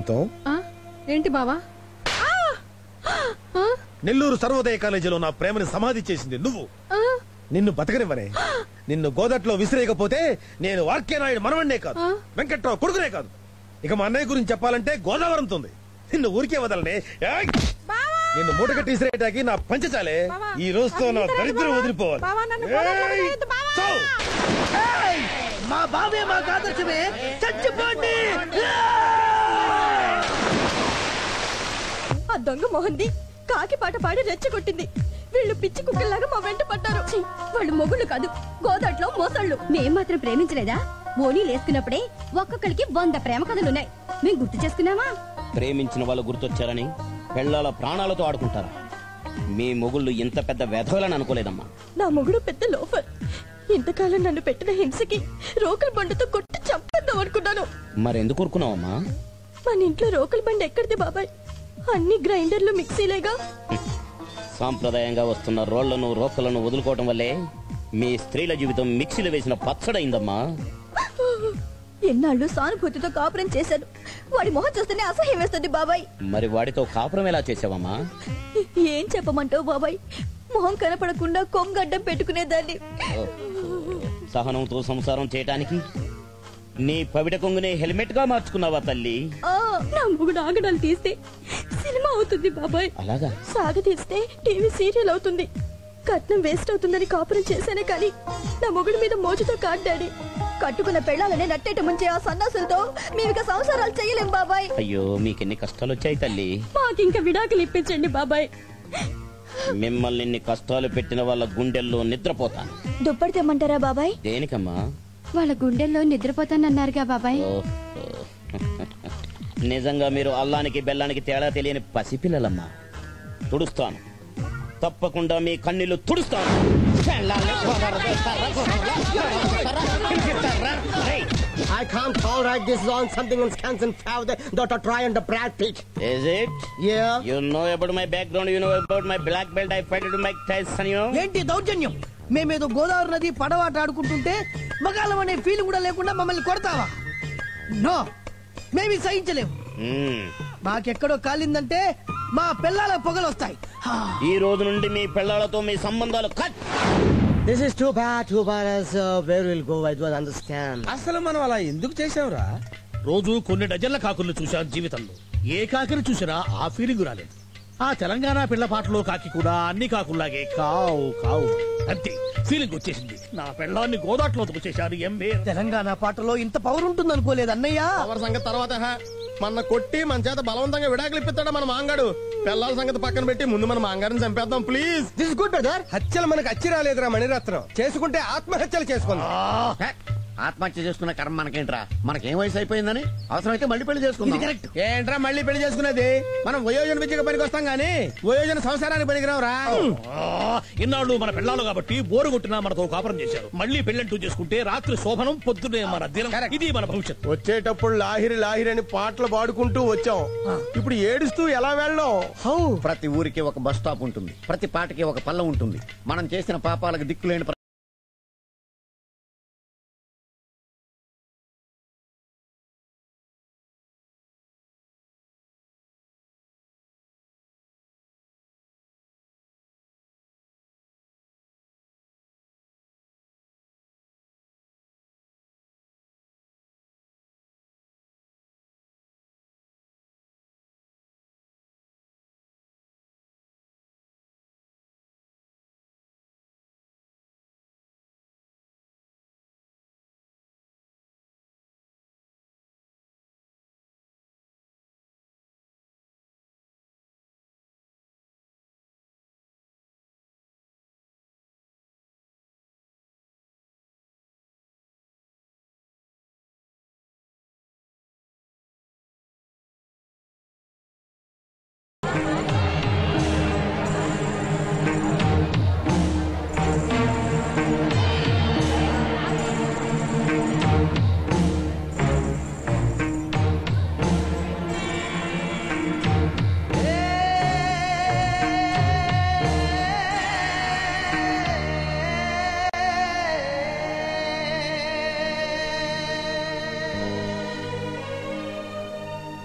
కాంతం ఆ? ఏంటి బావా ఆ? నెల్లూరు సర్వోదయ కాలేజీలో నా ప్రేమని సమాధి చేసింది నువ్వు ఆ? నిన్ను బతకనివ్వనే నిన్ను గోదట్లో విసిరేయకపోతే నేను వాక్య నాయుడు మనవణ్ణే కాదు ఆ? వెంకట్రావు కొడుకునే కాదు ఇక మా అన్నయ్య గురించి చెప్పాలంటే గోదావరంతుంది నిన్ను ఊరికే వదలనే ఏయ్! నిన్ను మూటగట్టి విసిరేయటానికి నా పంచచాలే ఈ రోజుతో నా దరిద్రం వదిలిపోవాలి ఏయ్! చావు! మా బావే మా ఆదర్శమే చచ్చిపోండి ఆ దొంగ మొహంది కాకి పాట పాడి రెచ్చగొట్టింది వీళ్ళు పిచ్చి కుక్కల్లాగా మా వెంట పడ్డారు ఛీ, వాళ్ళు మొగుళ్ళు కాదు గోదాట్లో మోసళ్ళు మేం మాత్రం ప్రేమించలేదా ఓనీ లేసుకున్నప్పుడే ఒక్కొక్కరికి వంద ప్రేమ కథలున్నాయి మేం గుర్తు చేసుకున్నామా ప్రేమించిన వాళ్ళు గుర్తొచ్చారని పెళ్ళాల ప్రాణాలతో ఆడుకుంటారా మీ మొగుళ్ళు ఇంత పెద్ద వెధవలని అనుకోలేదమ్మా నా మొగుడు పెద్ద లోఫర్ ఇంతకాలం నన్ను పెట్టిన హింసకి రోకల బండితో కొట్టి చంపేద్దాం అనుకున్నాను మరెందుకు ఊరుకున్నావమ్మా మన ఇంట్లో రోకల బండి ఎక్కడిది బాబాయ్ అన్ని గ్రైండర్లు మిక్సీలేగా సాంప్రదాయంగా వస్తున్న రోళ్లను రోకలను వదులుకోవటం వల్లే మీ స్త్రీల జీవితం మిక్సీలో వేసిన పచ్చడైందమ్మా ఎన్నాళ్ళు సానుభూతితో కాపురం చేశాను వాడి మొహం చూస్తేనే అసహ్యం వేస్తుంది బాబాయ్ మరి వాడితో కాపురం ఎలా చేసావమ్మా ఏం చెప్పమంటావు బాబాయ్ మొహం కనపడకుండా కొంగడ్డం పెట్టుకునేదాన్ని సహనంతో సంసారం చేయటానికి నీ పవిట కొంగునే హెల్మెట్ గా మార్చుకున్నావా తల్లి ఆ, నా మొగుడు ఆగడాలు తీస్తే సినిమా అవుతుంది బాబాయ్ అలాగా సాగతీస్తే టీవీ సీరియల్ అవుతుంది కట్నం వేస్ట్ అవుతుందని కాపురం చేశానే కానీ నా మొగుడు మీద మోజుతో కాడ్డాడి కట్టుకున్న పెళ్ళాలనే నట్టేట ముంచే ఆ సన్నాసులతో మేమిక సంసారాలు చేయలేం బాబాయ్ అయ్యో మీకెన్ని కష్టాలు వచ్చాయి తల్లి మాకింక విడాకులు ఇప్పించండి బాబాయ్ మిమ్మల్ని ఇన్ని కష్టాలు పెట్టిన వాళ్ళ గుండెల్లో నిద్రపోతాను దుప్పటి తెమ్మంటారా బాబాయ్ దేనికమ్మా వాళ్ళ గుండెల్లో నిద్రపోతానన్నారుగా బాబాయ్ ఓహో. నిజంగా మీరు అల్లానికి బెల్లానికి తేడా తెలియని పసిపిల్లలమ్మా తుడుస్తాను తప్పకుండా మీ కన్నీళ్లు తుడుస్తాను రేయ్, I can't tolerate this on something in Wisconsin father daughter try and the Brad Pitt. is it? Yeah. You know about my background, you know about my black belt, I fight to Mike Tyson, you know? ఏంటి దౌర్జన్యం మేమేదో గోదావరి నది పడవాట ఆడుకుంటుంటే మగాళ్ళం అనే feel కూడా లేకుండా మమ్మల్ని కొడతావా no మేమి సహించలేము Hmm. మాకెక్కడో కాలిందంటే మా పిల్లల పొగలు వస్తాయి ఈ రోజు నుండి మీ పిల్లలతో మీ సంబంధాలు cut this is too bad too bad where will go I don't understand అసలు మనం అలా ఎందుకు చేసావురా రోజు కొన్ని డజన్ల కాకుల్ని చూశాను జీవితంలో ఏ కాకిని చూసినా ఆ ఫీలింగ్ రాలేదు ఆ తెలంగాణ పిల్ల పాటలో కాకి కూడా అన్ని కాకుల్లాగే కావు కావు అంతే ఫీలింగ్ వచ్చేసింది నా పెళ్ళాన్ని గోదాట్లో వచ్చేసారు ఎంబే తెలంగాణ పాటలో ఇంత పవర్ ఉంటుంది అనుకోలేదు అన్నయ్య ఎవరి సంగతి తర్వాత హ. మన కొట్టి మన చేత బలవంతంగా విడాకులు ఇప్పిస్తాడా మన మాంగాడు పిల్లల సంగతి పక్కన పెట్టి ముందు మన మాంగారిని చంపేద్దాం ప్లీజ్ దిస్ గుడ్ బ్రదర్ హత్యలు మనకు అచ్చి రాలేదురా మణిరత్నం చేసుకుంటే ఆత్మహత్యలు చేసుకుందాం హే, ఆత్మహత్య చేసుకున్న కర్మ మనకేంట్రా మనకేం వయసు అయిపోయిందని అవసరమైతే మళ్ళీ పెళ్లి చేసుకుందాం కరెక్ట్ ఏంట్రా మళ్ళీ పెళ్లి చేసుకునేది మనం వయోజన విద్యకు పనికి వస్తాం గానీ వయోజన సంసారానికి పనికిరావురా ఇన్నాళ్ళు మన పెళ్ళాలు కాబట్టి బోరు కొట్టినా మనతో కాపురం చేశారు మళ్ళీ పెళ్ళంటూ చేసుకుంటే రాత్రి శోభనం పొద్దునే మన దినం ఇది మన భవిష్యత్తు వచ్చేటప్పుడు లాహిరి లాహిరి అని పాటలు పాడుకుంటూ వచ్చాం ఇప్పుడు ఏడుస్తూ ఎలా వెళ్ళాం హౌ ప్రతి ఊరికి ఒక బస్ స్టాప్ ఉంటుంది ప్రతి పాటకి ఒక పల్ల ఉంటుంది మనం చేసిన పాపాలకు దిక్కులేని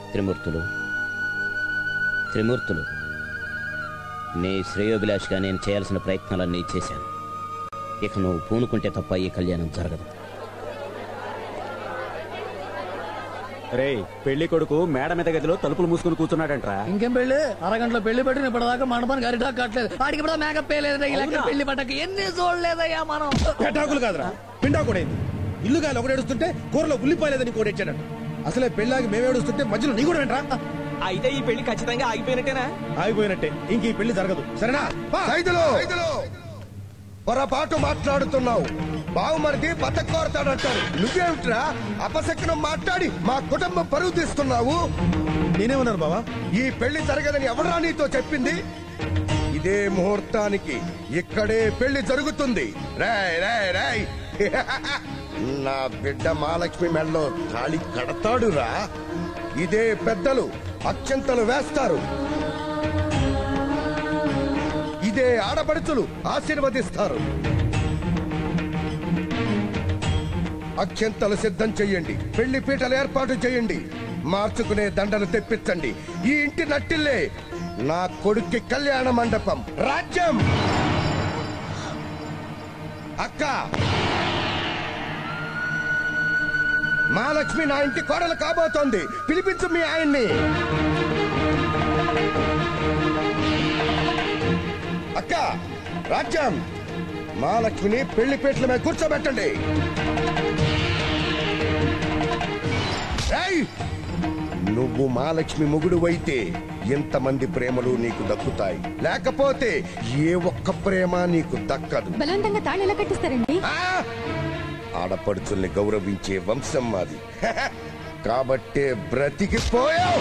త్రిమూర్తులు త్రిమూర్తులు నీ శ్రేయోభిలాష్గా నేను చేయాల్సిన ప్రయత్నాలన్నీ చేశాను ఇక నువ్వు పూనుకుంటే తప్ప ఈ కళ్యాణం జరగదు రే పెళ్లి కొడుకు మేడ మీద గదిలో తలుపులు మూసుకుని కూర్చున్నాడంట్రా ఇంకేం పెళ్లి అరగంటలో పెళ్లి పెట్టిన ఇప్పటిదాకా మండపానికి అరిటా కట్టలేదు ఆడికి ఇప్పుడు మేకప్ వేయలేదు ఇలా పెళ్లి పట్టక ఎన్ని చూడలేదయ్యా మనం పెటాకులు కాదురా పిండా కూడా అయింది ఇల్లు గాలి ఒకటి ఏడుస్తుంటే కూరలో ఉల్లిపాయలేదని కూడా ఇచ్చాడంట అసలే పెళ్ళాకి మేము ఏడుస్తుంటే మధ్యలో నీ కూడా వెంట్రా అయితే ఈ పెళ్లి ఖచ్చితంగా ఆగిపోయినట్టేనా ఆగిపోయినట్టే ఇంక ఈ పెళ్లి జరగదు సరేనా పా. పొరపాటు మాట్లాడుతున్నావు బావుమరిది బతకోరతాడంటారు నువ్వేమిట్రా అపశకనం మాట్లాడి మా కుటుంబం పరువు తీస్తున్నావు నేనేమన్నాను బావా ఈ పెళ్లి జరగదని ఎవరా నీతో చెప్పింది ఇదే ముహూర్తానికి ఇక్కడే పెళ్లి జరుగుతుంది రాయ్ రాయ్ రాయ్ నా బిడ్డ మహాలక్ష్మి మెడలో తాళి కడతాడురా ఇదే పెద్దలు అత్యంతలు వేస్తారు ఇదే ఆడపడుచులు ఆశీర్వదిస్తారు అత్యంతలు సిద్ధం చెయ్యండి పెళ్లి పీటలు ఏర్పాటు చేయండి మార్చుకునే దండలు తెప్పించండి ఈ ఇంటి నట్టిల్లే నా కొడుక్కి కళ్యాణ మండపం రాజ్యం అక్క మహాలక్ష్మి నా ఇంటి కోడలు కాబోతోంది పిలిపించు మీ ఆయన్ని అక్క రాజ్యం మహాలక్ష్మిని పెళ్లి పీటల మీద కూర్చోబెట్టండి ఏయ్! నువ్వు మహాలక్ష్మి మొగుడు అయితే ఎంతమంది ప్రేమలు నీకు దక్కుతాయి లేకపోతే ఏ ఒక్క ప్రేమ నీకు దక్కదు బలవంతంగా తాళి ఎలా కట్టిస్తారండి ఆ! ఆడపడుచుల్ని గౌరవించే వంశం మాది కాబట్టే బ్రతికిపోయావు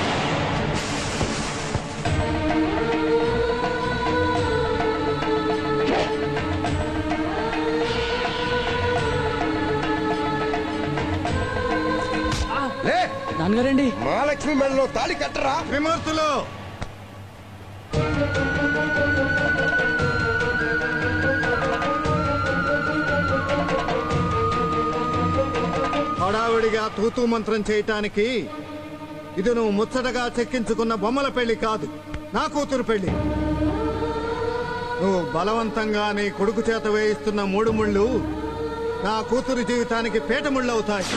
లే నాన్నగారండి మహాలక్ష్మి మెడలో తాళి కట్టరా త్రిమూర్తులు హడావుడిగా తూతూ మంత్రం చేయటానికి ఇది నువ్వు ముచ్చటగా చెక్కించుకున్న బొమ్మల పెళ్లి కాదు నా కూతురు పెళ్లి నువ్వు బలవంతంగా నీ కొడుకు చేత వేయిస్తున్న మూడు ముళ్ళు నా కూతురు జీవితానికి పీట ముళ్ళు అవుతాయి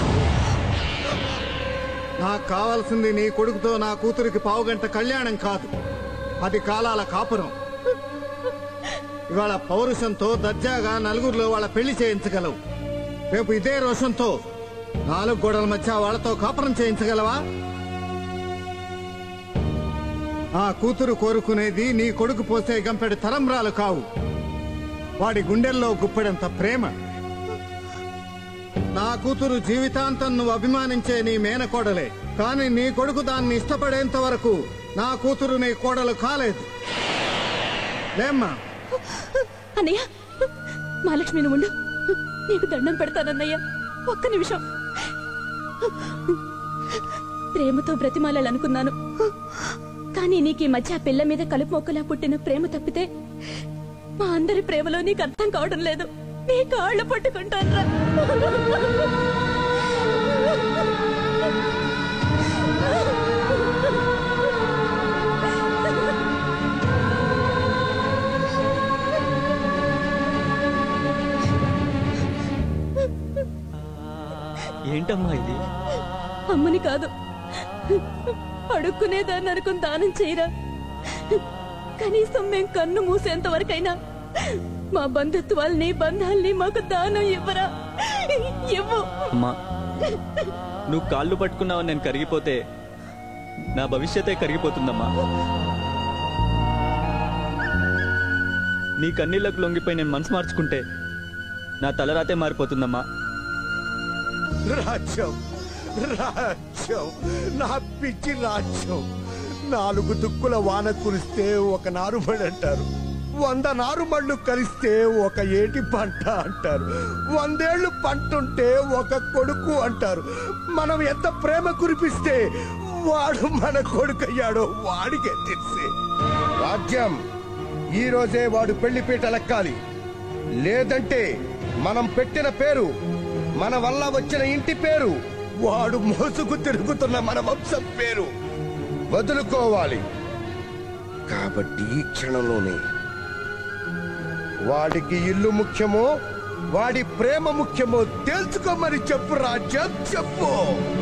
నాకు కావాల్సింది నీ కొడుకుతో నా కూతురికి పావుగంట కళ్యాణం కాదు అది కాలాల కాపురం ఇవాళ పౌరుషంతో దర్జాగా నలుగురిలో వాళ్ళ పెళ్లి చేయించగలవు రేపు ఇదే రోషంతో నాలుగు గోడల మధ్య వాళ్ళతో కాపురం చేయించగలవా ఆ కూతురు కోరుకునేది నీ కొడుకు పోసే గంపెడు తరంబ్రాలు కావు వాడి గుండెల్లో గుప్పెడంత ప్రేమ నా కూతురు జీవితాంతం నువ్వు అభిమానించే నీ మేనకోడలే కానీ నీ కొడుకు దాన్ని ఇష్టపడేంత వరకు నా కూతురు నీ కోడలు కాలేదు లేమ్మా అన్నయ్య మహాలక్ష్మి నువ్వు ఉండు నీకు దండం పెడతానన్నయ్య ఒక్క నిమిషం ప్రేమతో బ్రతిమాలాలనుకున్నాను కానీ నీకు ఈ మధ్య ఆ పిల్ల మీద కలుపు మొక్కలా పుట్టిన ప్రేమ తప్పితే మా అందరి ప్రేమలో నీకు అర్థం కావడం లేదు నీ కాళ్ళు పట్టుకుంటాను ఏంటమ్మా ఇది అమ్మని కాదు అడుక్కునేదాన్ని అనుకుని దానం చేయరా కనీసం మేం కన్ను మూసేంత వరకైనా మా బంధుత్వాల్ని బంధాల్ని మాకు దానం ఇవ్వరా ఇవ్వు అమ్మా నువ్వు కాళ్ళు పట్టుకున్నావు నేను కరిగిపోతే నా భవిష్యతే కరిగిపోతుందమ్మా నీ కన్నీళ్లకు లొంగిపోయి నేను మనసు మార్చుకుంటే నా తలరాతే మారిపోతుందమ్మా రాజ్యం రాజ్యం నా పిచ్చి రాజ్యం నాలుగు దుక్కుల వాన కురిస్తే ఒక నారుమడి అంటారు వంద నారుమళ్ళు కలిస్తే ఒక ఏటి పంట అంటారు వందేళ్లు పంటుంటే ఒక కొడుకు అంటారు మనం ఎంత ప్రేమ కురిపిస్తే వాడు మన కొడుకయ్యాడో వాడికే తెలిసే రాజ్యం ఈ రోజే వాడు పెళ్లి పీట లెక్కాలి లేదంటే మనం పెట్టిన పేరు మన వల్ల వచ్చిన ఇంటి పేరు వాడు మోసుకు తిరుగుతున్న మన వంశం పేరు వదులుకోవాలి కాబట్టి ఈ క్షణంలోనే వాడికి ఇల్లు ముఖ్యమో వాడి ప్రేమ ముఖ్యమో తెలుసుకోమని చెప్పు రాజ్యం చెప్పు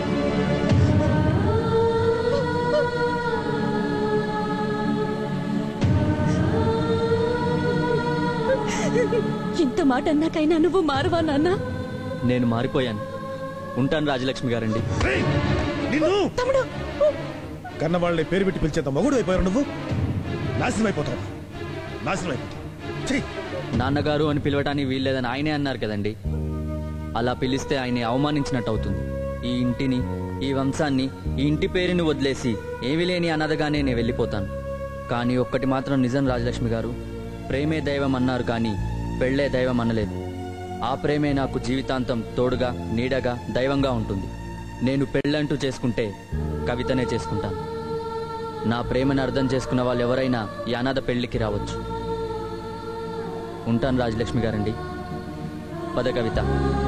ఇంత మాట అన్నాకైనా నువ్వు మారవా నాన్న నేను మారిపోయాను ఉంటాను రాజలక్ష్మి గారండి నిన్ను తమ్ముడు కన్నవాళ్ళని పేరు పెట్టి పిలిచేంత మగుడు అయిపోయారు నువ్వు నాశనం అయిపోతావు నాశనం అయిపోతావు చెయ్యి నాన్నగారు అని పిలవటానికి వీల్లేదని ఆయనే అన్నారు కదండి అలా పిలిస్తే ఆయన్ని అవమానించినట్టు అవుతుంది ఈ ఇంటిని ఈ వంశాన్ని ఈ ఇంటి పేరుని వదిలేసి ఏమీ లేని అన్నదగానే నేను వెళ్ళిపోతాను కానీ ఒక్కటి మాత్రం నిజం రాజలక్ష్మి గారు ప్రేమే దైవం అన్నారు కానీ పెళ్ళే దైవం అనలేదు ఆ ప్రేమే నాకు జీవితాంతం తోడుగా నీడగా దైవంగా ఉంటుంది నేను పెళ్ళంటూ చేసుకుంటే కవితనే చేసుకుంటాను నా ప్రేమను అర్థం చేసుకున్న వాళ్ళు ఎవరైనా ఈ అనాథ పెళ్లికి రావచ్చు ఉంటాను రాజలక్ష్మి గారండి పద కవిత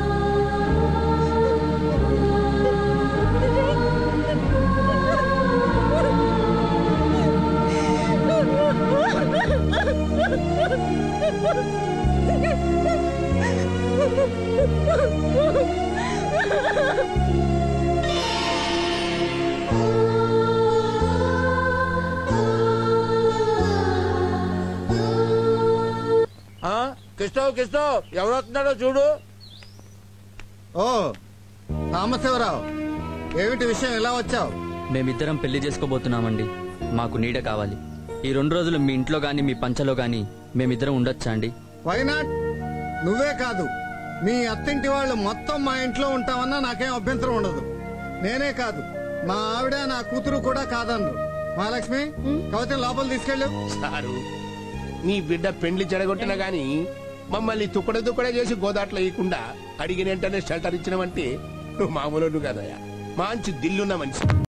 కృష్ణ కృష్ణ ఎవరు వస్తున్నాడో చూడు ఓ రామశివరావు ఏమిటి విషయం ఇలా వచ్చావు మేమిద్దరం పెళ్లి చేసుకోబోతున్నామండి మాకు నీడ కావాలి ఈ రెండు రోజులు మీ ఇంట్లో గాని మీ పంచలో గాని మేమిద్దరం ఉండొచ్చా అండి వైనాట్ నువ్వే కాదు మీ అత్తింటి వాళ్ళు మొత్తం మా ఇంట్లో ఉంటామన్నా నాకేం అభ్యంతరం ఉండదు నేనే కాదు మా ఆవిడ నా కూతురు కూడా కాదన్రు మహాలక్ష్మి కవిత లోపల తీసుకెళ్ళు సారు నీ బిడ్డ పెండ్లి చెడగొట్టినా గాని మమ్మల్ని తుక్కడే తుక్కడే చేసి గోదాట్లో వేయకుండా అడిగిన వెంటనే షెల్టర్ ఇచ్చినవంటే నువ్వు మామూలు కదయ్యా మంచి దిల్లున్న మనిషి